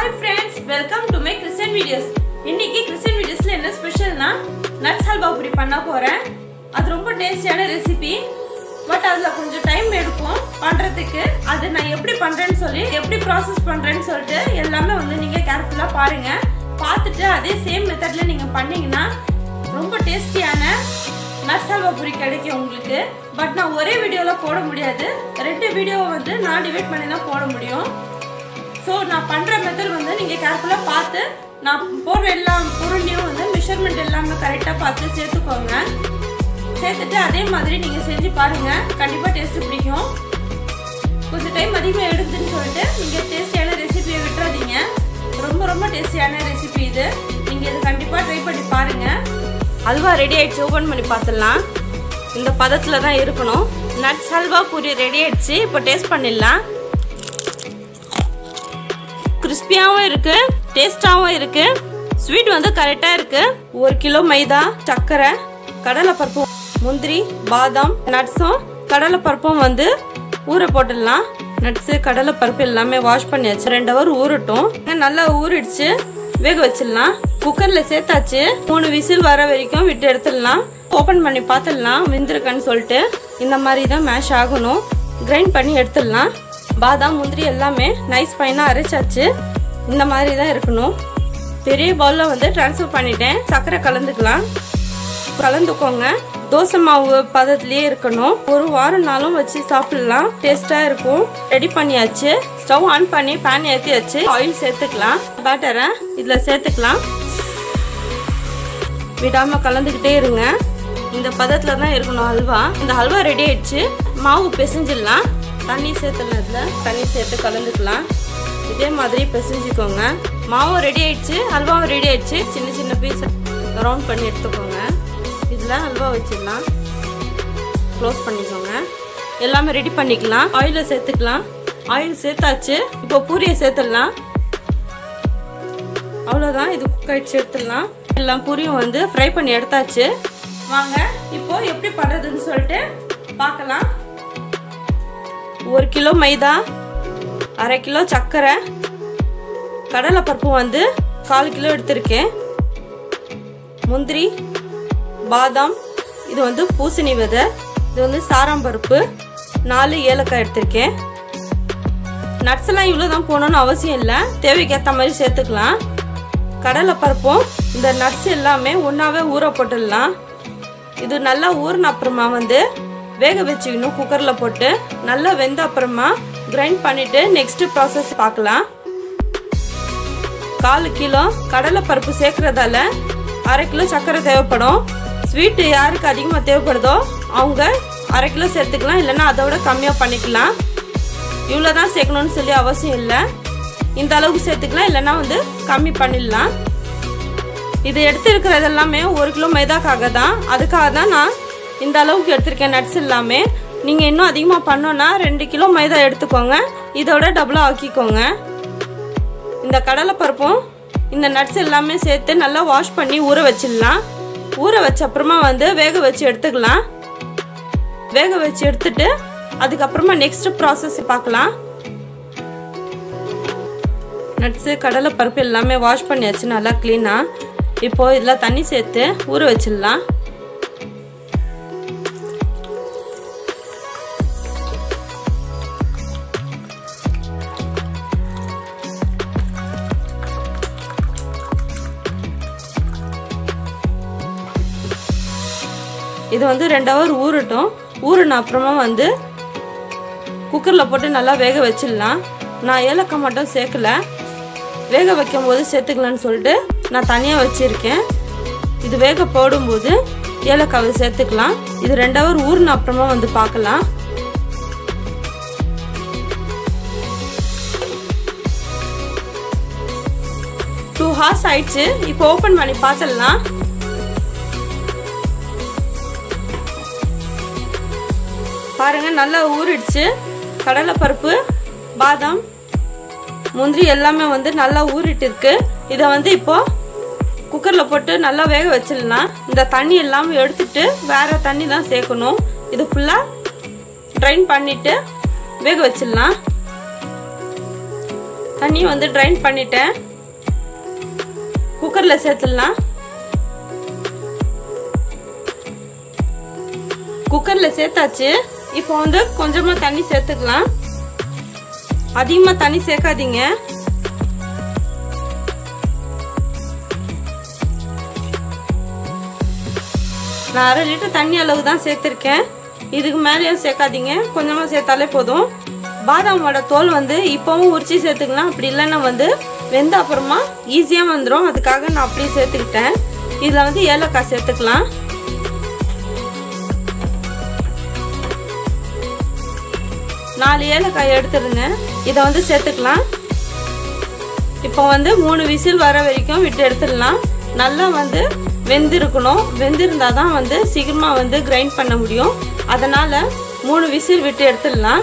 hi friends welcome to my Christian videos இன்னைக்கு Christian வீடியோஸ்ல என்ன ஸ்பெஷல்னா நட்ஸ் ஹல்வா பூரி பண்ண போறேன் அது ரொம்ப டேஸ்டியான ரெசிபி பட் அதில் கொஞ்சம் டைம் எடுக்கும் பண்ணுறதுக்கு அது நான் எப்படி பண்ணுறேன்னு சொல்லி எப்படி ப்ராசஸ் பண்ணுறேன்னு சொல்லிட்டு எல்லாமே வந்து நீங்கள் கேர்ஃபுல்லாக பாருங்கள் பார்த்துட்டு அதே சேம் மெத்தடில் நீங்கள் பண்ணீங்கன்னா ரொம்ப டேஸ்டியான நட்ஸ் ஹல்வா பூரி கிடைக்கும் உங்களுக்கு பட் நான் ஒரே வீடியோவில் போட முடியாது ரெண்டு வீடியோவை வந்து நான் டிவைட் பண்ணி தான் போட முடியும் ஸோ நான் பண்ணுற மெத்தட் வந்து நீங்கள் கேர்ஃபுல்லாக பார்த்து நான் போடுற எல்லா பொருளையும் வந்து மெஷர்மெண்ட் எல்லாமே கரெக்டாக பார்த்து சேர்த்துக்கோங்க சேர்த்துட்டு அதே மாதிரி நீங்கள் செஞ்சு பாருங்கள் கண்டிப்பாக டேஸ்ட்டு பிடிக்கும் கொஞ்சம் டைம் அதிகமாக எடுத்துன்னு சொல்லிட்டு நீங்கள் டேஸ்டியான ரெசிபியை விட்டுறாதீங்க ரொம்ப ரொம்ப டேஸ்டியான ரெசிபி இது நீங்கள் இது கண்டிப்பாக ட்ரை பண்ணி பாருங்கள் அல்வா ரெடி ஆயிடுச்சு ஓப்பன் பண்ணி பார்த்துடலாம் இந்த பதத்தில் தான் இருக்கணும் நட்ஸ் ஹல்வா பூரி ரெடி ஆயிடுச்சு இப்போ டேஸ்ட் பண்ணிடலாம் கிறிஸ்பியாகவும் இருக்கு டேஸ்டாகவும் இருக்கு ஸ்வீட் வந்து கரெக்டாக இருக்கு ஒரு கிலோ மைதா சர்க்கரை கடலைப்பருப்பு முந்திரி பாதாம் நட்ஸும் கடலைப்பருப்பும் வந்து ஊற போட்டுடலாம் நட்ஸு கடலைப்பருப்பு எல்லாமே வாஷ் பண்ணியாச்சு ரெண்டு ஹவர் ஊறட்டும் நல்லா ஊறிடுச்சு வேக வச்சிடலாம் குக்கரில் சேர்த்தாச்சு மூணு விசில் வர வரைக்கும் விட்டு எடுத்துடலாம் ஓப்பன் பண்ணி பார்த்துடலாம் வெந்திருக்கான்னு சொல்லிட்டு இந்த மாதிரி தான் மேஷ் ஆகணும் கிரைண்ட் பண்ணி எடுத்துடலாம் பாதாம் முந்திரி எல்லாமே நைஸ் ஃபைனாக அரைச்சாச்சு இந்த மாதிரி தான் இருக்கணும் பெரிய பவுலில் வந்து ட்ரான்ஸ்ஃபர் பண்ணிட்டேன் சர்க்கரை கலந்துக்கலாம் கலந்துக்கோங்க தோசை மாவு பதத்துலேயே இருக்கணும் ஒரு வாரம் நாளும் வச்சு சாப்பிடலாம் டேஸ்ட்டாக இருக்கும் ரெடி பண்ணியாச்சு ஸ்டவ் ஆன் பண்ணி பேன் ஏற்றியாச்சு ஆயில் சேர்த்துக்கலாம் பேட்டரை இதில் சேர்த்துக்கலாம் விடாமல் கலந்துக்கிட்டே இருங்க இந்த பதத்தில் தான் இருக்கணும் ஹல்வா இந்த ஹல்வா ரெடி ஆயிடுச்சு மாவு பிசைஞ்சிடலாம் தண்ணி சேர்த்துலாம் இதில் தண்ணி சேர்த்து கலந்துக்கலாம் இதே மாதிரி பிசைஞ்சுக்கோங்க மாவும் ரெடி ஆயிடுச்சு ஹல்வாவும் ரெடி ஆயிடுச்சு சின்ன சின்ன பீஸ் ரவுண்ட் பண்ணி எடுத்துக்கோங்க இதில் ஹல்வா வச்சிடலாம் க்ளோஸ் பண்ணிக்கோங்க எல்லாமே ரெடி பண்ணிக்கலாம் ஆயிலை சேர்த்துக்கலாம் ஆயில் சேர்த்தாச்சு இப்போ பூரியை சேர்த்துடலாம் அவ்வளோதான் இது குக் ஆயிடுச்சு எடுத்துடலாம் எல்லாம் பூரியும் வந்து ஃப்ரை பண்ணி எடுத்தாச்சு வாங்க இப்போ எப்படி பண்ணுறதுன்னு சொல்லிட்டு பார்க்கலாம் ஒரு கிலோ மைதா அரை கிலோ சர்க்கரை கடலைப்பருப்பு வந்து கால் கிலோ எடுத்திருக்கேன் முந்திரி பாதாம் இது வந்து பூசணி விதை இது வந்து சாராம்பருப்பு நாலு ஏலக்காய் எடுத்திருக்கேன் நட்ஸ் எல்லாம் இவ்வளோ தான் போகணும்னு அவசியம் இல்லை தேவைக்கு ஏற்ற மாதிரி சேர்த்துக்கலாம் கடலைப்பருப்பும் இந்த நட்ஸ் எல்லாமே ஒன்றாவே ஊற போட்டுடலாம் இது நல்லா ஊறின அப்புறமா வந்து வேக வச்சுக்கணும் குக்கரில் போட்டு நல்லா வெந்த அப்புறமா கிரைண்ட் பண்ணிவிட்டு நெக்ஸ்ட் ப்ராசஸ் பார்க்கலாம் கால் கிலோ கடலைப்பருப்பு சேர்க்குறதால அரை கிலோ சர்க்கரை தேவைப்படும் ஸ்வீட்டு யாருக்கு அதிகமாக தேவைப்படுதோ அவங்க அரை கிலோ சேர்த்துக்கலாம் இல்லைன்னா அதோட கம்மியாக பண்ணிக்கலாம் இவ்வளோ தான் சேர்க்கணும்னு சொல்லி அவசியம் இல்லை இந்த அளவுக்கு சேர்த்துக்கலாம் இல்லைன்னா வந்து கம்மி பண்ணிடலாம் இது எடுத்துருக்கிறது எல்லாமே ஒரு கிலோ மைதாக்காக தான் அதுக்காக தான் நான் இந்த அளவுக்கு எடுத்திருக்கேன் நட்ஸ் எல்லாமே நீங்கள் இன்னும் அதிகமாக பண்ணோன்னா ரெண்டு கிலோ மைதா எடுத்துக்கோங்க இதோட டபுளாக ஆக்கிக்கோங்க இந்த கடலைப்பருப்பும் இந்த நட்ஸ் எல்லாமே சேர்த்து நல்லா வாஷ் பண்ணி ஊற வச்சிடலாம் ஊற வச்ச அப்புறமா வந்து வேக வச்சு எடுத்துக்கலாம் வேக வச்சு எடுத்துட்டு அதுக்கப்புறமா நெக்ஸ்ட் ப்ராசஸ் பார்க்கலாம் நட்ஸு கடலை பருப்பு எல்லாமே வாஷ் பண்ணியாச்சு நல்லா க்ளீனாக இப்போது இதில் தண்ணி சேர்த்து ஊற வச்சிடலாம் இது வந்து ரெண்டு ஹவர் ஊறட்டும் ஊறின அப்புறமா வந்து குக்கரில் போட்டு நல்லா வேக வச்சிடலாம் நான் ஏலக்காய் மட்டும் சேர்க்கல வேக வைக்கும் போது சேர்த்துக்கலான்னு சொல்லிட்டு நான் தனியாக வச்சுருக்கேன் இது வேக போடும்போது ஏலக்காவை சேர்த்துக்கலாம் இது ரெண்டு ஹவர் ஊறின அப்புறமா வந்து பார்க்கலாம் டூ ஹார்ஸ் ஆயிடுச்சு இப்போ ஓப்பன் பண்ணி பார்த்துடலாம் பாருங்க நல்லா ஊறிடுச்சு கடலைப்பருப்பு பாதாம் முந்திரி எல்லாமே வந்து நல்லா ஊறிட்டு இருக்கு இதை வந்து இப்போ குக்கரில் போட்டு நல்லா வேக வச்சிடலாம் இந்த தண்ணி எல்லாம் எடுத்துட்டு வேற தண்ணி தான் சேர்க்கணும் இது ஃபுல்லாக ட்ரைன் பண்ணிட்டு வேக வச்சிடலாம் தண்ணி வந்து ட்ரைன் பண்ணிட்டேன் குக்கரில் சேர்த்துடலாம் குக்கரில் சேர்த்தாச்சு இப்போ வந்து கொஞ்சமாக தண்ணி சேர்த்துக்கலாம் அதிகமாக தண்ணி சேர்க்காதீங்க நான் அரை லிட்டர் தண்ணி அளவு தான் சேர்த்துருக்கேன் இதுக்கு மேலேயும் சேர்க்காதீங்க கொஞ்சமாக சேர்த்தாலே போதும் பாதாமோட தோல் வந்து இப்போவும் உரிச்சு சேர்த்துக்கலாம் அப்படி இல்லைன்னா வந்து வெந்த அப்புறமா ஈஸியாக வந்துடும் அதுக்காக நான் அப்படியே சேர்த்துக்கிட்டேன் இதில் வந்து ஏலக்காய் சேர்த்துக்கலாம் நாலு ஏலக்காய் எடுத்துருந்தேன் இதை வந்து சேர்த்துக்கலாம் இப்போ வந்து மூணு விசில் வர வரைக்கும் விட்டு எடுத்துடலாம் நல்லா வந்து வெந்திருக்கணும் வெந்திருந்தா தான் வந்து சீக்கிரமாக வந்து கிரைண்ட் பண்ண முடியும் அதனால் மூணு விசில் விட்டு எடுத்துடலாம்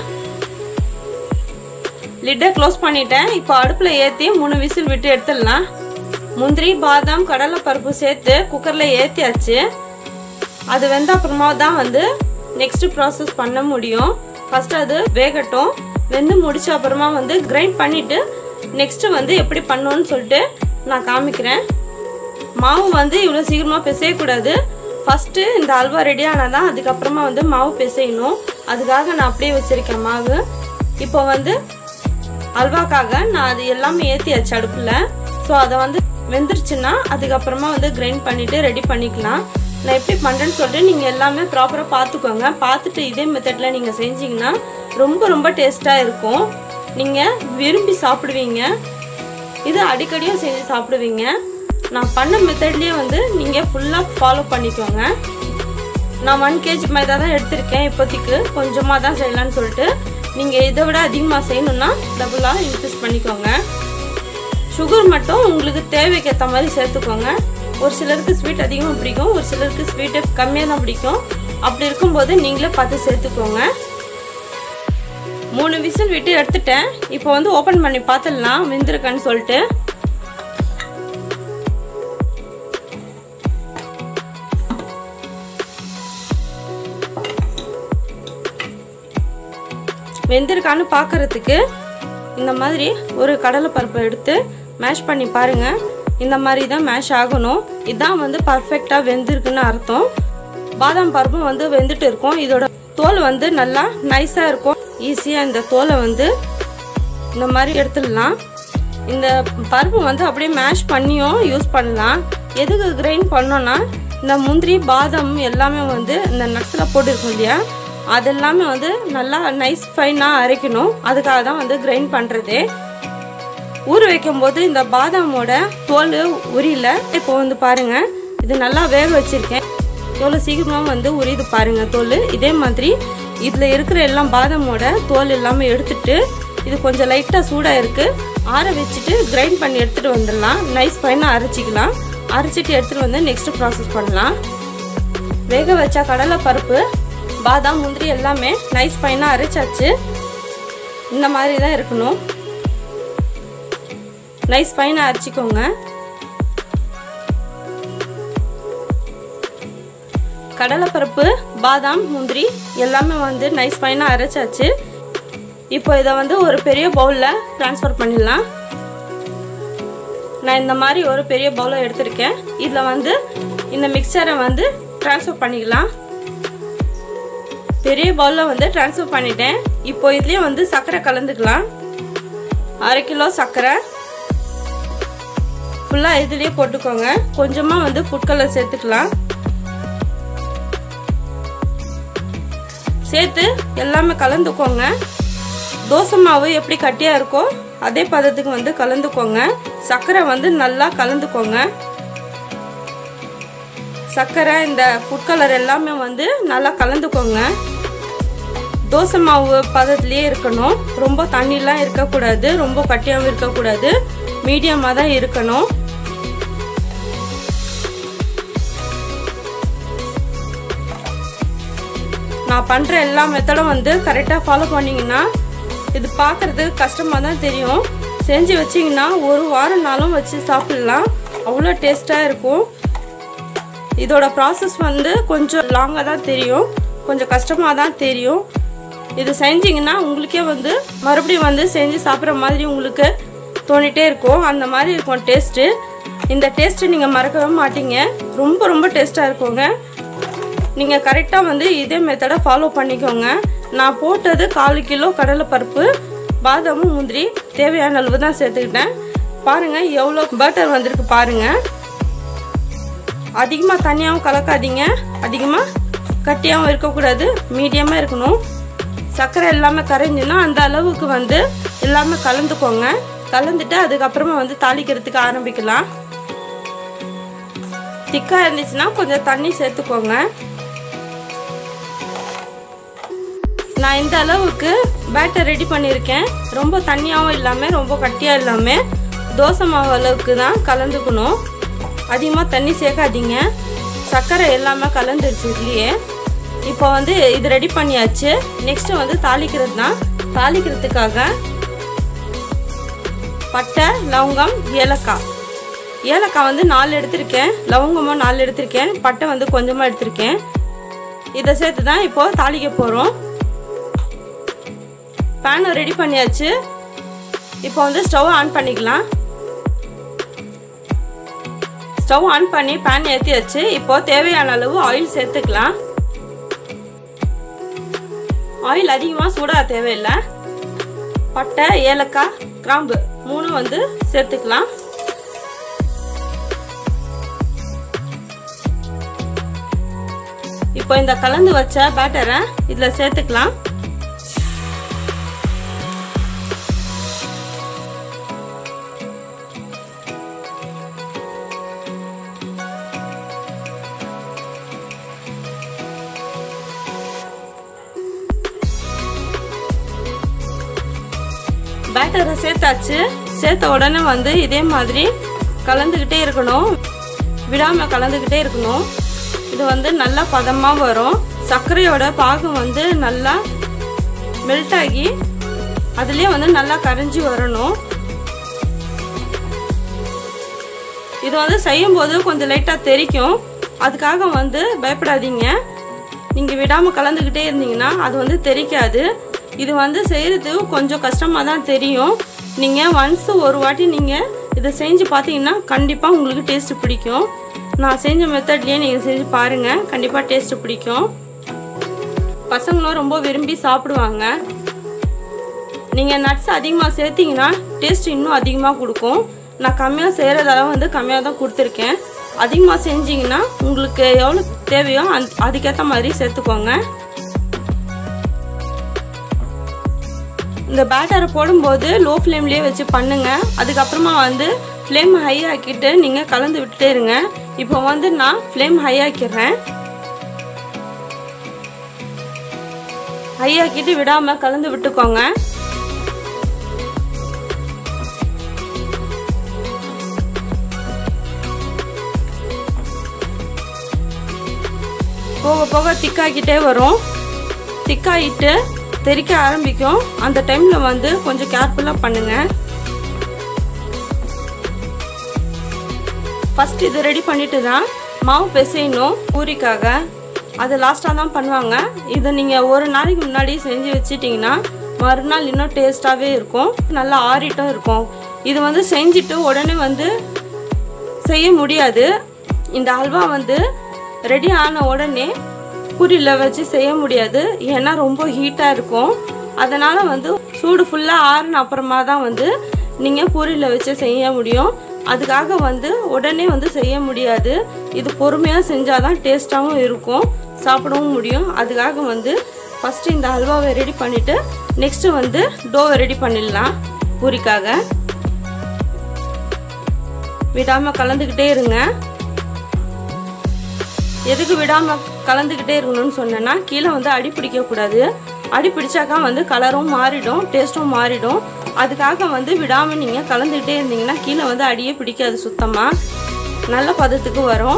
லிட்டை க்ளோஸ் பண்ணிட்டேன் இப்போ அடுப்பில் ஏற்றி மூணு விசில் விட்டு எடுத்துடலாம் முந்திரி பாதாம் கடலைப்பருப்பு சேர்த்து குக்கரில் ஏற்றியாச்சு அது வெந்த அப்புறமா தான் வந்து நெக்ஸ்ட் ப்ராசஸ் பண்ண முடியும் ஃபஸ்ட்டு அது வேகட்டும் வெந்து முடிச்ச அப்புறமா வந்து கிரைண்ட் பண்ணிவிட்டு நெக்ஸ்ட்டு வந்து எப்படி பண்ணணும்னு சொல்லிட்டு நான் காமிக்கிறேன் மாவு வந்து இவ்வளோ சீக்கிரமாக பிசையக்கூடாது ஃபஸ்ட்டு இந்த அல்வா ரெடி ஆனால் தான் அதுக்கப்புறமா வந்து மாவு பிசையணும் அதுக்காக நான் அப்படியே வச்சுருக்கேன் மாவு இப்போ வந்து அல்வாக்காக நான் அது எல்லாமே ஏற்றியாச்சு அடுப்பில் ஸோ அதை வந்து வெந்துருச்சுன்னா அதுக்கப்புறமா வந்து கிரைண்ட் பண்ணிவிட்டு ரெடி பண்ணிக்கலாம் நான் எப்படி பண்ணுறேன்னு சொல்லிட்டு நீங்கள் எல்லாமே ப்ராப்பராக பார்த்துக்கோங்க பார்த்துட்டு இதே மெத்தடில் நீங்கள் செஞ்சீங்கன்னா ரொம்ப ரொம்ப டேஸ்ட்டாக இருக்கும் நீங்கள் விரும்பி சாப்பிடுவீங்க இது அடிக்கடியும் செஞ்சு சாப்பிடுவீங்க நான் பண்ண மெத்தட்லேயே வந்து நீங்கள் ஃபுல்லாக ஃபாலோ பண்ணிக்கோங்க நான் ஒன் கேஜி மைதா தான் எடுத்திருக்கேன் இப்போதைக்கு கொஞ்சமாக தான் செய்யலான்னு சொல்லிட்டு நீங்கள் இதை விட அதிகமாக செய்யணுன்னா டபுளாக இன்க்ரீஸ் பண்ணிக்கோங்க சுகர் மட்டும் உங்களுக்கு தேவைக்கு ஏற்ற மாதிரி சேர்த்துக்கோங்க ஒரு சிலருக்கு ஸ்வீட் அதிகமாக பிடிக்கும் ஒரு சிலருக்கு ஸ்வீட்டு கம்மியாக தான் பிடிக்கும் அப்படி இருக்கும்போது நீங்களே பார்த்து சேர்த்துக்கோங்க மூணு விசில் விட்டு எடுத்துட்டேன் இப்போ வந்து ஓப்பன் பண்ணி பார்த்துடலாம் வெந்திருக்கான்னு சொல்லிட்டு வெந்திருக்கான்னு பார்க்கறதுக்கு இந்த மாதிரி ஒரு கடலைப்பருப்பை எடுத்து மேஷ் பண்ணி பாருங்கள் இந்த மாதிரி தான் மேஷ் ஆகணும் இதுதான் வந்து பர்ஃபெக்டாக வெந்திருக்குன்னு அர்த்தம் பாதாம் பருப்பும் வந்து வெந்துட்டு இருக்கும் இதோட தோல் வந்து நல்லா நைஸாக இருக்கும் ஈஸியாக இந்த தோலை வந்து இந்த மாதிரி எடுத்துடலாம் இந்த பருப்பு வந்து அப்படியே மேஷ் பண்ணியும் யூஸ் பண்ணலாம் எதுக்கு கிரைண்ட் பண்ணோன்னா இந்த முந்திரி பாதாம் எல்லாமே வந்து இந்த நட்ஸில் போட்டுருக்கோம் இல்லையா அதெல்லாமே வந்து நல்லா நைஸ் ஃபைனாக அரைக்கணும் அதுக்காக தான் வந்து கிரைண்ட் பண்ணுறதே ஊற வைக்கும்போது இந்த பாதாமோட தோல் உரியல இப்போ வந்து பாருங்கள் இது நல்லா வேக வச்சுருக்கேன் எவ்வளோ சீக்கிரமாக வந்து உரியுது பாருங்கள் தோல் இதே மாதிரி இதில் இருக்கிற எல்லாம் பாதாமோட தோல் எல்லாமே எடுத்துட்டு இது கொஞ்சம் லைட்டாக சூடாக இருக்குது ஆற வச்சுட்டு கிரைண்ட் பண்ணி எடுத்துகிட்டு வந்துடலாம் நைஸ் ஃபைனாக அரைச்சிக்கலாம் அரைச்சிட்டு எடுத்துகிட்டு வந்து நெக்ஸ்ட் ப்ராசஸ் பண்ணலாம் வேக வச்ச கடலை பருப்பு பாதாம் முந்திரி எல்லாமே நைஸ் ஃபைனாக அரைச்சாச்சு இந்த மாதிரி தான் இருக்கணும் நைஸ் ஃபைனாக அரைச்சிக்கோங்க கடலைப்பருப்பு பாதாம் முந்திரி எல்லாமே வந்து நைஸ் ஃபைனாக அரைச்சாச்சு இப்போ இதை வந்து ஒரு பெரிய பவுலில் ட்ரான்ஸ்ஃபர் பண்ணிடலாம் நான் இந்த மாதிரி ஒரு பெரிய பவுலை எடுத்திருக்கேன் இதில் வந்து இந்த மிக்சரை வந்து ட்ரான்ஸ்ஃபர் பண்ணிக்கலாம் பெரிய பவுலில் வந்து ட்ரான்ஸ்ஃபர் பண்ணிட்டேன் இப்போ இதுலேயும் வந்து சர்க்கரை கலந்துக்கலாம் அரை கிலோ சர்க்கரை ஃபுல்லாக இதுலேயே போட்டுக்கோங்க கொஞ்சமாக வந்து ஃபுட் கலர் சேர்த்துக்கலாம் சேர்த்து எல்லாமே கலந்துக்கோங்க தோசை மாவு எப்படி கட்டியாக இருக்கோ அதே பதத்துக்கு வந்து கலந்துக்கோங்க சர்க்கரை வந்து நல்லா கலந்துக்கோங்க சர்க்கரை இந்த ஃபுட் கலர் எல்லாமே வந்து நல்லா கலந்துக்கோங்க தோசை மாவு பதத்துலேயே இருக்கணும் ரொம்ப தண்ணிலாம் இருக்கக்கூடாது ரொம்ப கட்டியாகவும் இருக்கக்கூடாது மீடியமாக தான் இருக்கணும் நான் பண்ணுற எல்லா மெத்தடும் வந்து கரெக்டாக ஃபாலோ பண்ணிங்கன்னா இது பார்க்குறதுக்கு கஷ்டமாக தான் தெரியும் செஞ்சு வச்சிங்கன்னா ஒரு வாரம் நாளும் வச்சு சாப்பிட்லாம் அவ்வளோ டேஸ்ட்டாக இருக்கும் இதோட ப்ராசஸ் வந்து கொஞ்சம் லாங்காக தான் தெரியும் கொஞ்சம் கஷ்டமாக தான் தெரியும் இது செஞ்சிங்கன்னா உங்களுக்கே வந்து மறுபடியும் வந்து செஞ்சு சாப்பிட்ற மாதிரி உங்களுக்கு தோணிட்டே இருக்கும் அந்த மாதிரி இருக்கும் டேஸ்ட்டு இந்த டேஸ்ட்டு நீங்கள் மறக்கவே மாட்டீங்க ரொம்ப ரொம்ப டேஸ்ட்டாக இருக்குங்க நீங்கள் கரெக்டாக வந்து இதே மெத்தடை ஃபாலோ பண்ணிக்கோங்க நான் போட்டது கால் கிலோ கடலைப்பருப்பு பாதாமும் முந்திரி தேவையான அளவு தான் சேர்த்துக்கிட்டேன் பாருங்கள் எவ்வளோ பட்டர் வந்திருக்கு பாருங்கள் அதிகமாக தனியாகவும் கலக்காதீங்க அதிகமாக கட்டியாகவும் இருக்கக்கூடாது மீடியமாக இருக்கணும் சர்க்கரை எல்லாமே கரைஞ்சுன்னா அந்த அளவுக்கு வந்து எல்லாமே கலந்துக்கோங்க கலந்துட்டு அதுக்கப்புறமா வந்து தாளிக்கிறதுக்கு ஆரம்பிக்கலாம் திக்காக இருந்துச்சுன்னா கொஞ்சம் தண்ணி சேர்த்துக்கோங்க நான் இந்த அளவுக்கு பேட்டர் ரெடி பண்ணியிருக்கேன் ரொம்ப தண்ணியாகவும் இல்லாமல் ரொம்ப கட்டியாக இல்லாமல் தோசை மாவு அளவுக்கு தான் கலந்துக்கணும் அதிகமாக தண்ணி சேர்க்காதீங்க சர்க்கரை எல்லாமே கலந்துருச்சு இதுலேயே இப்போ வந்து இது ரெடி பண்ணியாச்சு நெக்ஸ்ட்டு வந்து தாளிக்கிறது தான் தாளிக்கிறதுக்காக பட்டை லவங்கம் ஏலக்காய் ஏலக்காய் வந்து நாலு எடுத்திருக்கேன் லவங்கமும் நாலு எடுத்திருக்கேன் பட்டை வந்து கொஞ்சமாக எடுத்திருக்கேன் இதை சேர்த்து தான் இப்போது தாளிக்க போகிறோம் பேனை ரெடி பண்ணியாச்சு இப்போ வந்து ஸ்டவ் ஆன் பண்ணிக்கலாம் ஸ்டவ் ஆன் பண்ணி பேன் ஏற்றியாச்சு இப்போ தேவையான அளவு ஆயில் சேர்த்துக்கலாம் ஆயில் அதிகமாக சூடாக தேவையில்லை பட்டை ஏலக்காய் கிராம்பு மூணு வந்து சேர்த்துக்கலாம் இப்போ இந்த கலந்து வச்ச பேட்டரை இதில் சேர்த்துக்கலாம் பேட்டரை சேர்த்தாச்சு சேர்த்த உடனே வந்து இதே மாதிரி கலந்துக்கிட்டே இருக்கணும் விடாமல் கலந்துக்கிட்டே இருக்கணும் இது வந்து நல்லா பதமாக வரும் சர்க்கரையோட பாகம் வந்து நல்லா மெல்ட் ஆகி அதுலேயே வந்து நல்லா கரைஞ்சி வரணும் இது வந்து செய்யும்போது கொஞ்சம் லைட்டாக தெரிக்கும் அதுக்காக வந்து பயப்படாதீங்க நீங்கள் விடாமல் கலந்துக்கிட்டே இருந்தீங்கன்னா அது வந்து தெரிக்காது இது வந்து செய்கிறது கொஞ்சம் கஷ்டமாக தான் தெரியும் நீங்கள் ஒன்ஸ் ஒரு வாட்டி நீங்கள் இதை செஞ்சு பார்த்தீங்கன்னா கண்டிப்பாக உங்களுக்கு டேஸ்ட்டு பிடிக்கும் நான் செஞ்ச மெத்தட்லேயே நீங்கள் செஞ்சு பாருங்கள் கண்டிப்பாக டேஸ்ட்டு பிடிக்கும் பசங்களும் ரொம்ப விரும்பி சாப்பிடுவாங்க நீங்கள் நட்ஸ் அதிகமாக சேர்த்திங்கன்னா டேஸ்ட் இன்னும் அதிகமாக கொடுக்கும் நான் கம்மியாக செய்கிறதால வந்து கம்மியாக தான் கொடுத்துருக்கேன் அதிகமாக செஞ்சிங்கன்னா உங்களுக்கு எவ்வளோ தேவையோ அந் அதுக்கேற்ற மாதிரி சேர்த்துக்கோங்க இந்த பேட்டரை போடும்போது லோ ஃப்ளேம்லேயே வச்சு பண்ணுங்கள் அதுக்கப்புறமா வந்து ஃப்ளேம் ஹை ஆக்கிட்டு நீங்கள் கலந்து விட்டுட்டே இருங்க இப்போ வந்து நான் ஃப்ளேம் ஹை ஆக்கிடுறேன் ஹை ஆக்கிட்டு விடாமல் கலந்து விட்டுக்கோங்க போக போக திக்காக்கிட்டே வரும் திக்காயிட்டு தெறிக்க ஆரம்பிக்கும் அந்த டைமில் வந்து கொஞ்சம் கேர்ஃபுல்லாக பண்ணுங்கள் ஃபஸ்ட் இது ரெடி பண்ணிட்டு தான் மாவு பிசையணும் பூரிக்காக அது லாஸ்ட்டாக தான் பண்ணுவாங்க இதை நீங்கள் ஒரு நாளைக்கு முன்னாடி செஞ்சு வச்சிட்டிங்கன்னா மறுநாள் இன்னும் டேஸ்ட்டாகவே இருக்கும் நல்லா ஆறிட்டும் இருக்கும் இது வந்து செஞ்சுட்டு உடனே வந்து செய்ய முடியாது இந்த அல்வா வந்து ரெடி ஆன உடனே பூரியில் வச்சு செய்ய முடியாது ஏன்னா ரொம்ப ஹீட்டாக இருக்கும் அதனால் வந்து சூடு ஃபுல்லாக ஆறுன அப்புறமா தான் வந்து நீங்கள் பூரியில் வச்சு செய்ய முடியும் அதுக்காக வந்து உடனே வந்து செய்ய முடியாது இது பொறுமையாக செஞ்சால் தான் டேஸ்ட்டாகவும் இருக்கும் சாப்பிடவும் முடியும் அதுக்காக வந்து ஃபஸ்ட்டு இந்த அல்வாவை ரெடி பண்ணிவிட்டு நெக்ஸ்ட்டு வந்து டோவை ரெடி பண்ணிடலாம் பூரிக்காக விடாமல் கலந்துக்கிட்டே இருங்க எதுக்கு விடாமல் கலந்துக்கிட்டே இருக்கணும்னு சொன்னேன்னா கீழே வந்து அடி பிடிக்கக்கூடாது அடி பிடிச்சாக்கா வந்து கலரும் மாறிடும் டேஸ்ட்டும் மாறிடும் அதுக்காக வந்து விடாமல் நீங்கள் கலந்துக்கிட்டே இருந்தீங்கன்னா கீழே வந்து அடியே பிடிக்காது சுத்தமாக நல்ல பதத்துக்கு வரும்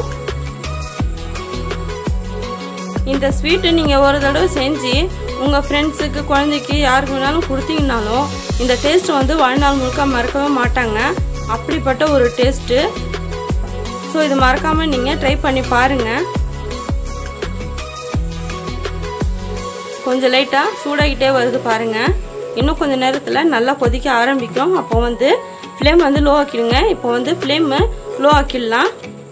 இந்த ஸ்வீட்டு நீங்கள் ஒரு தடவை செஞ்சு உங்கள் ஃப்ரெண்ட்ஸுக்கு குழந்தைக்கு யாருக்கு வேணாலும் கொடுத்தீங்கனாலும் இந்த டேஸ்ட் வந்து வாழ்நாள் முழுக்க மறக்கவே மாட்டாங்க அப்படிப்பட்ட ஒரு டேஸ்ட்டு ஸோ இது மறக்காமல் நீங்கள் ட்ரை பண்ணி பாருங்கள் கொஞ்சம் லைட்டாக சூடாகிட்டே வருது பாருங்கள் இன்னும் கொஞ்சம் நேரத்தில் நல்லா கொதிக்க ஆரம்பிக்கும் அப்போ வந்து ஃப்ளேம் ஃப்ளேம் வந்து லோ ஆக்கிடுங்க இப்போ வந்து ஃப்ளேமு லோ ஆக்கிடலாம்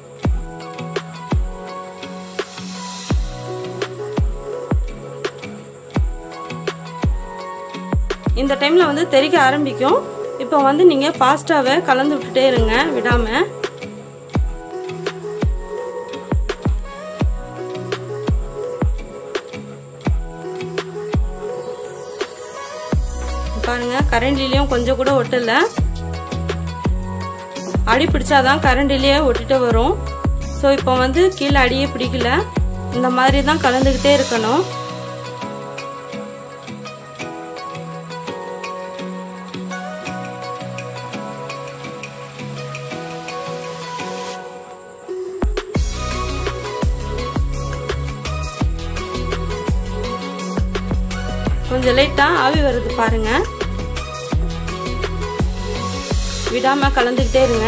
இந்த டைமில் வந்து தெறிக்க ஆரம்பிக்கும் இப்போ வந்து நீங்கள் ஃபாஸ்ட்டாகவே கலந்து விட்டுட்டே இருங்க விடாமல் பாருங்க கரண்டிலையும் கொஞ்சம் கூட ஒட்டலை அடி பிடிச்சாதான் கரண்டிலேயே ஒட்டிட்டு வரும் ஸோ இப்போ வந்து கீழே அடியே பிடிக்கல இந்த மாதிரி தான் கலந்துக்கிட்டே இருக்கணும் கொஞ்சம் லைட்டாக ஆவி வருது பாருங்க விடாம கலந்துக்கிட்டே இருங்க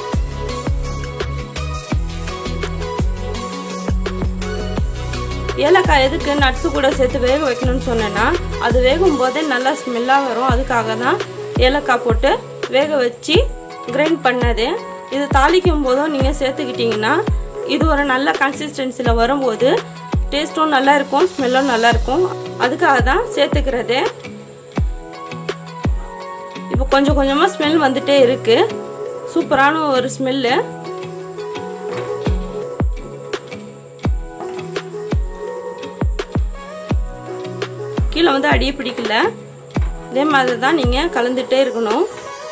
ஏலக்காய் எதுக்கு நட்ஸு கூட சேர்த்து வேக வைக்கணும்னு சொன்னேன்னா அது வேகும் போதே நல்லா ஸ்மெல்லாக வரும் அதுக்காக தான் ஏலக்காய் போட்டு வேக வச்சு கிரைண்ட் பண்ணது இது தாளிக்கும் போதும் நீங்கள் சேர்த்துக்கிட்டிங்கன்னா இது ஒரு நல்ல கன்சிஸ்டன்சியில் வரும்போது டேஸ்ட்டும் நல்லா இருக்கும் ஸ்மெல்லும் நல்லா இருக்கும் அதுக்காக தான் சேர்த்துக்கிறது இப்போ கொஞ்சம் கொஞ்சமாக ஸ்மெல் வந்துட்டே இருக்கு சூப்பரான ஒரு ஸ்மெல்லு கீழே வந்து அடியே பிடிக்கல இதே மாதிரி தான் நீங்கள் கலந்துட்டே இருக்கணும்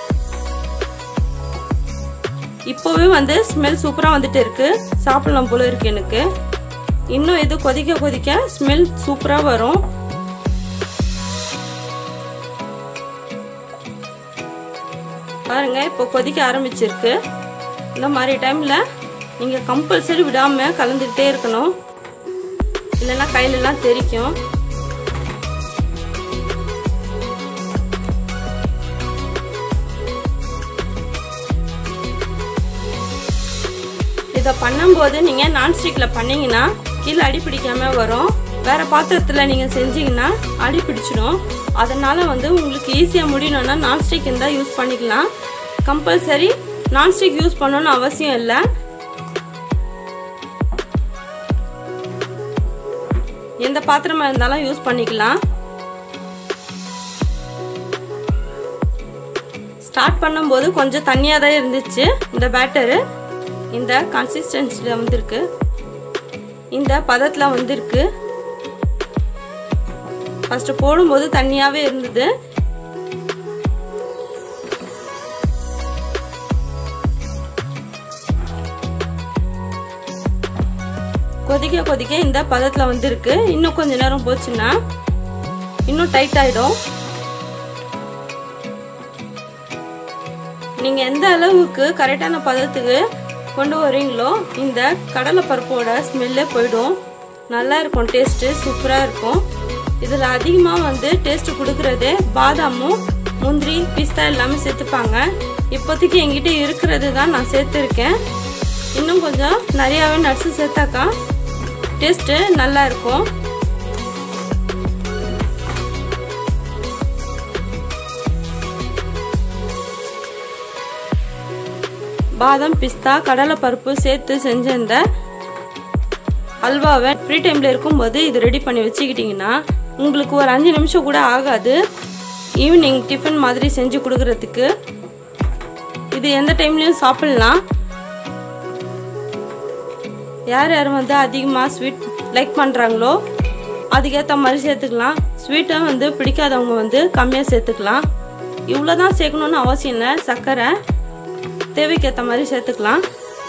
இப்போவே வந்து ஸ்மெல் சூப்பராக வந்துட்டு இருக்கு சாப்பிடலாம் போல இருக்கு எனக்கு இன்னும் இது கொதிக்க கொதிக்க ஸ்மெல் சூப்பராக வரும் பாருங்க இப்போ கொதிக்க ஆரம்பிச்சிருக்கு இந்த மாதிரி டைமில் நீங்கள் கம்பல்சரி விடாமல் கலந்துக்கிட்டே இருக்கணும் இல்லைன்னா கையிலலாம் தெரிக்கும் இதை பண்ணும்போது நீங்கள் நான்ஸ்டிக்கில் பண்ணீங்கன்னா கீழே அடி பிடிக்காம வரும் வேறு பாத்திரத்தில் நீங்கள் செஞ்சீங்கன்னா அடி பிடிச்சிடும் அதனால் வந்து உங்களுக்கு ஈஸியாக முடியணும்னா நான்ஸ்டிக் இருந்தால் யூஸ் பண்ணிக்கலாம் கம்பல்சரி நான்ஸ்டிக் யூஸ் பண்ணணும்னு அவசியம் இல்லை எந்த பாத்திரமா இருந்தாலும் யூஸ் பண்ணிக்கலாம் ஸ்டார்ட் பண்ணும்போது கொஞ்சம் தண்ணியாக தான் இருந்துச்சு இந்த பேட்டரு இந்த கன்சிஸ்டன்சியில் வந்திருக்கு இந்த பதத்தில் வந்திருக்கு ஃபஸ்ட்டு போடும்போது தண்ணியாகவே இருந்தது கொதிக்க கொதிக்க இந்த பதத்தில் வந்திருக்கு இன்னும் கொஞ்ச நேரம் போச்சுன்னா இன்னும் டைட் ஆகிடும் நீங்கள் எந்த அளவுக்கு கரெக்டான பதத்துக்கு கொண்டு வரீங்களோ இந்த கடலை பருப்போட ஸ்மெல்லே போயிடும் நல்லா இருக்கும் டேஸ்ட்டு சூப்பராக இருக்கும் இதில் அதிகமாக வந்து டேஸ்ட்டு கொடுக்குறது பாதாமும் முந்திரி பிஸ்தா எல்லாமே சேர்த்துப்பாங்க இப்போதைக்கு என்கிட்ட இருக்கிறது தான் நான் சேர்த்துருக்கேன் இன்னும் கொஞ்சம் நிறையாவே நட்ஸு சேர்த்தாக்கா டேஸ்ட்டு நல்லா இருக்கும் பாதாம் பிஸ்தா கடலைப்பருப்பு சேர்த்து செஞ்ச இந்த அல்வாவை ஃப்ரீ டைமில் இருக்கும்போது இது ரெடி பண்ணி வச்சுக்கிட்டிங்கன்னா உங்களுக்கு ஒரு அஞ்சு நிமிஷம் கூட ஆகாது ஈவினிங் டிஃபன் மாதிரி செஞ்சு கொடுக்கறதுக்கு இது எந்த டைம்லேயும் சாப்பிட்லாம் யார் யார் வந்து அதிகமாக ஸ்வீட் லைக் பண்ணுறாங்களோ அதுக்கேற்ற மாதிரி சேர்த்துக்கலாம் ஸ்வீட்டை வந்து பிடிக்காதவங்க வந்து கம்மியாக சேர்த்துக்கலாம் இவ்வளோ தான் சேர்க்கணுன்னு அவசியம் இல்லை சர்க்கரை தேவைக்கேற்ற மாதிரி சேர்த்துக்கலாம்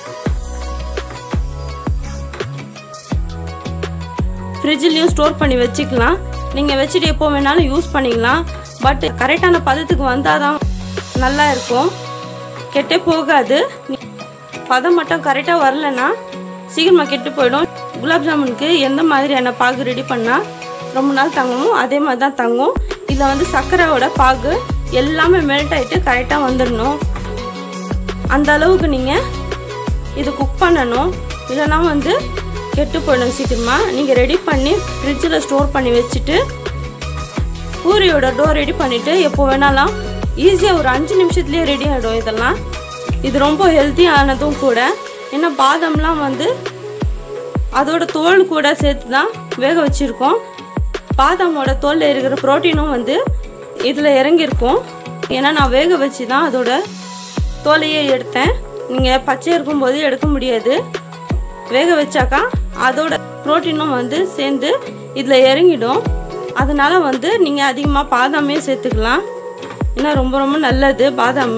ஃப்ரிட்ஜ்லேயும் ஸ்டோர் பண்ணி வச்சுக்கலாம் நீங்கள் வச்சுட்டு எப்போ வேணாலும் யூஸ் பண்ணிக்கலாம் பட் கரெக்டான பதத்துக்கு வந்தால் தான் நல்லா இருக்கும் கெட்டே போகாது பதம் மட்டும் கரெக்டாக வரலன்னா சீக்கிரமாக கெட்டு போயிடும் குலாப் ஜாமுனுக்கு எந்த மாதிரியான பாகு ரெடி பண்ணால் ரொம்ப நாள் தங்குமோ அதே மாதிரி தான் தங்கும் இதில் வந்து சர்க்கரையோட பாகு எல்லாமே மெல்ட் ஆகிட்டு கரெக்டாக வந்துடணும் அந்த அளவுக்கு நீங்கள் இது குக் பண்ணணும் இல்லைனா வந்து கெட்டு போயிடும் சீக்கிரமாக நீங்கள் ரெடி பண்ணி ஃப்ரிட்ஜில் ஸ்டோர் பண்ணி வச்சுட்டு பூரியோட டோ ரெடி பண்ணிவிட்டு எப்போ வேணாலும் ஈஸியாக ஒரு அஞ்சு நிமிஷத்துலேயே ரெடி ஆகிடும் இதெல்லாம் இது ரொம்ப ஹெல்த்தியானதும் கூட ஏன்னா பாதாம்லாம் வந்து அதோட தோல் கூட சேர்த்து தான் வேக வச்சுருக்கோம் பாதாமோட தோலில் இருக்கிற ப்ரோட்டீனும் வந்து இதில் இறங்கியிருக்கும் ஏன்னா நான் வேக வச்சு தான் அதோட தோலையே எடுத்தேன் நீங்கள் பச்சை இருக்கும்போது எடுக்க முடியாது வேக வச்சாக்கா அதோட ப்ரோட்டீனும் வந்து சேர்ந்து இதில் இறங்கிடும் அதனால் வந்து நீங்கள் அதிகமாக பாதாமே சேர்த்துக்கலாம் ஏன்னா ரொம்ப ரொம்ப நல்லது பாதாம்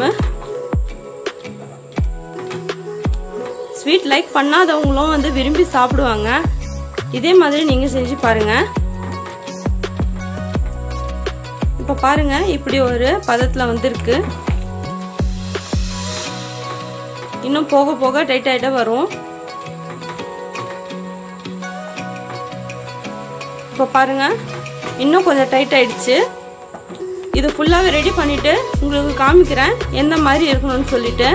ஸ்வீட் லைக் பண்ணாதவங்களும் வந்து விரும்பி சாப்பிடுவாங்க இதே மாதிரி நீங்கள் செஞ்சு பாருங்கள் இப்போ பாருங்க இப்படி ஒரு பதத்தில் வந்திருக்கு இன்னும் போக போக டைட் ஆகிட்டே வரும் இப்போ பாருங்க இன்னும் கொஞ்சம் டைட் ஆயிடுச்சு இது ஃபுல்லாகவே ரெடி பண்ணிவிட்டு உங்களுக்கு காமிக்கிறேன் எந்த மாதிரி இருக்கணும்னு சொல்லிட்டு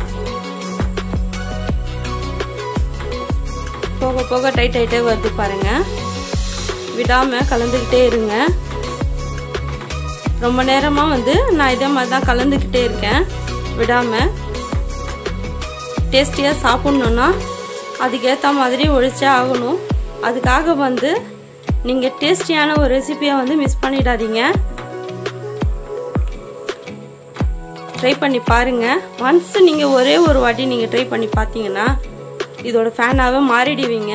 போக போக டைட் ஆகிட்டே வருது பாருங்க விடாமல் கலந்துக்கிட்டே இருங்க ரொம்ப நேரமாக வந்து நான் இதே மாதிரி தான் கலந்துக்கிட்டே இருக்கேன் விடாமல் டேஸ்டியாக சாப்பிட்ணுன்னா அதுக்கேற்ற மாதிரி ஒழிச்சே ஆகணும் அதுக்காக வந்து நீங்கள் டேஸ்டியான ஒரு ரெசிபியை வந்து மிஸ் பண்ணிடாதீங்க ட்ரை பண்ணி பாருங்கள் ஒன்ஸ் நீங்கள் ஒரே ஒரு வாட்டி நீங்கள் ட்ரை பண்ணி பார்த்தீங்கன்னா இதோட ஃபேனாகவே மாறிடுவீங்க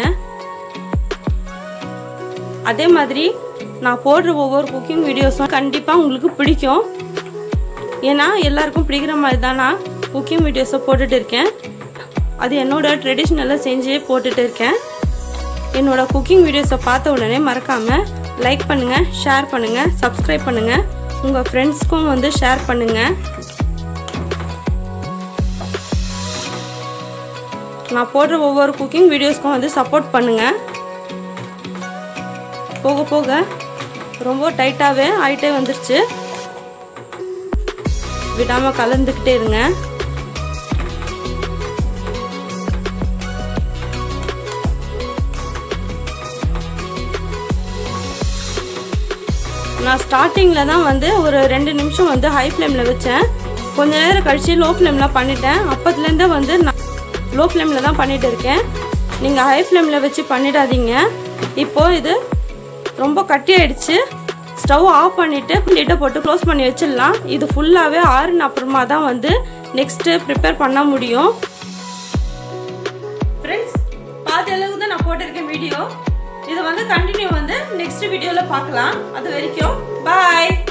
அதே மாதிரி நான் போடுற ஒவ்வொரு குக்கிங் வீடியோஸும் கண்டிப்பாக உங்களுக்கு பிடிக்கும் ஏன்னா எல்லாருக்கும் பிடிக்கிற மாதிரி தான் நான் குக்கிங் வீடியோஸை போட்டுட்டு இருக்கேன் அது என்னோட ட்ரெடிஷ்னலாக செஞ்சு போட்டுட்டு இருக்கேன் என்னோட குக்கிங் வீடியோஸை பார்த்த உடனே மறக்காமல் லைக் பண்ணுங்கள் ஷேர் பண்ணுங்கள் சப்ஸ்கிரைப் பண்ணுங்கள் உங்கள் ஃப்ரெண்ட்ஸ்க்கும் வந்து ஷேர் பண்ணுங்கள் நான் போடுற ஒவ்வொரு குக்கிங் வீடியோஸ்க்கும் வந்து சப்போர்ட் பண்ணுங்கள் போக போக ரொம்ப டைட்டாகவே ஆகிட்டே வந்துருச்சு விடாமல் கலந்துக்கிட்டே இருங்க நான் ஸ்டார்டிங்கில் தான் வந்து ஒரு ரெண்டு நிமிஷம் வந்து ஹை ஃப்ளேமில் வச்சேன் கொஞ்ச நேரம் கழித்து லோ ஃப்ளேமில் பண்ணிட்டேன் அப்போத்துலேருந்தே வந்து நான் லோ ஃப்ளேமில் தான் பண்ணிகிட்டு இருக்கேன் நீங்கள் ஹை ஃப்ளேமில் வச்சு பண்ணிடாதீங்க இப்போது இது ரொம்ப கட்டி ஆயிடுச்சு ஸ்டவ் ஆஃப் பண்ணிவிட்டு லிட்டை போட்டு க்ளோஸ் பண்ணி வச்சிடலாம் இது ஃபுல்லாகவே ஆறுன அப்புறமா தான் வந்து நெக்ஸ்ட்டு ப்ரிப்பேர் பண்ண முடியும் ஃப்ரெண்ட்ஸ் பார்த்த அளவுக்கு தான் நான் போட்டிருக்கேன் வீடியோ இதை வந்து கண்டினியூ வந்து நெக்ஸ்ட் வீடியோவில் பார்க்கலாம் அது வரைக்கும் பாய்